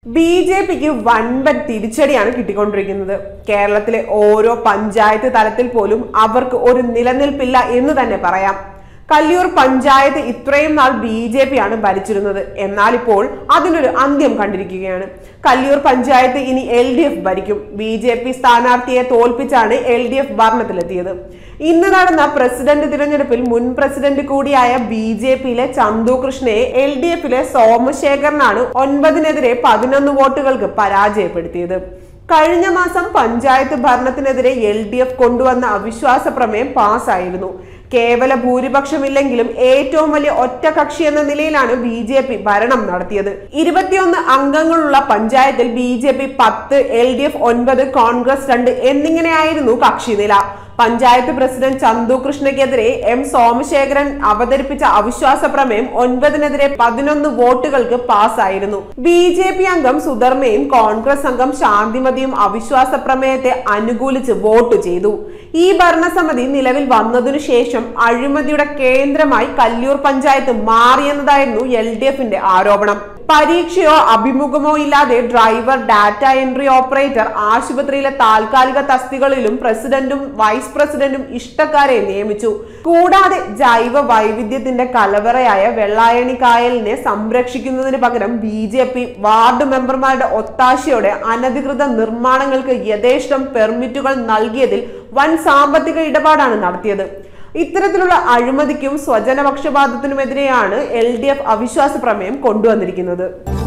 B J പിക്ക് വൻപൻ തിരിച്ചടിയാണ് കിട്ടിക്കൊണ്ടിരിക്കുന്നത് കേരളത്തിലെ ഓരോ പഞ്ചായത്ത് തലത്തിൽ പോലും അവർക്ക് ഒരു നിലനിൽപ്പില്ല എന്ന് തന്നെ പറയാം കല്ലിയൂർ പഞ്ചായത്ത് ഇത്രയും നാൾ ബി ജെ പി ആണ് ഭരിച്ചിരുന്നത് എന്നാൽ ഇപ്പോൾ അതിനൊരു അന്ത്യം കണ്ടിരിക്കുകയാണ് കല്ലിയൂർ പഞ്ചായത്ത് ഇനി എൽ ഡി എഫ് ഭരിക്കും ബി ജെ പി സ്ഥാനാർത്ഥിയെ തോൽപ്പിച്ചാണ് എൽ ഡി എഫ് ഭരണത്തിലെത്തിയത് ഇന്ന് നടന്ന പ്രസിഡന്റ് തിരഞ്ഞെടുപ്പിൽ മുൻ പ്രസിഡന്റ് കൂടിയായ ബി ജെ പിയിലെ ചന്തു കൃഷ്ണയെ എൽ ഡി എഫിലെ സോമശേഖരനാണ് ഒൻപതിനെതിരെ പതിനൊന്ന് വോട്ടുകൾക്ക് പരാജയപ്പെടുത്തിയത് കഴിഞ്ഞ മാസം പഞ്ചായത്ത് ഭരണത്തിനെതിരെ എൽ ഡി എഫ് കൊണ്ടുവന്ന അവിശ്വാസ പ്രമേയം പാസ്സായിരുന്നു കേവല ഭൂരിപക്ഷമില്ലെങ്കിലും ഏറ്റവും വലിയ ഒറ്റകക്ഷി എന്ന നിലയിലാണ് ബി ജെ പി ഭരണം നടത്തിയത് ഇരുപത്തിയൊന്ന് അംഗങ്ങളുള്ള പഞ്ചായത്തിൽ ബി ജെ പി പത്ത് എൽ ഡി എഫ് ഒൻപത് കോൺഗ്രസ് രണ്ട് എന്നിങ്ങനെയായിരുന്നു കക്ഷിനില പഞ്ചായത്ത് പ്രസിഡന്റ് ചന്തു കൃഷ്ണയ്ക്കെതിരെ എം സോമശേഖരൻ അവതരിപ്പിച്ച അവിശ്വാസ പ്രമേയം ഒൻപതിനെതിരെ പതിനൊന്ന് വോട്ടുകൾക്ക് പാസ്സായിരുന്നു ബി ജെ പി അംഗം സുധർമ്മയും കോൺഗ്രസ് അംഗം ശാന്തിമതിയും അവിശ്വാസ പ്രമേയത്തെ അനുകൂലിച്ച് വോട്ട് ചെയ്തു ഈ ഭരണസമിതി നിലവിൽ വന്നതിനു ശേഷം അഴിമതിയുടെ കേന്ദ്രമായി കല്ലിയൂർ പഞ്ചായത്ത് മാറിയെന്നതായിരുന്നു എൽ ഡി എഫിന്റെ ആരോപണം പരീക്ഷയോ അഭിമുഖമോ ഇല്ലാതെ ഡ്രൈവർ ഡാറ്റ എൻട്രി ഓപ്പറേറ്റർ ആശുപത്രിയിലെ താൽക്കാലിക തസ്തികളിലും പ്രസിഡന്റും വൈസ് പ്രസിഡന്റും ഇഷ്ടക്കാരെ നിയമിച്ചു കൂടാതെ ജൈവ വൈവിധ്യത്തിന്റെ കലവറയായ വെള്ളായണി കായലിനെ സംരക്ഷിക്കുന്നതിന് പകരം ബി ജെ പി വാർഡ് മെമ്പർമാരുടെ ഒത്താശയോടെ അനധികൃത നിർമ്മാണങ്ങൾക്ക് യഥേഷ്ടം പെർമിറ്റുകൾ നൽകിയതിൽ വൻ സാമ്പത്തിക ഇടപാടാണ് നടത്തിയത് ഇത്തരത്തിലുള്ള അഴിമതിക്കും സ്വജനപക്ഷപാതത്തിനുമെതിരെയാണ് എൽ ഡി എഫ് അവിശ്വാസ പ്രമേയം കൊണ്ടുവന്നിരിക്കുന്നത്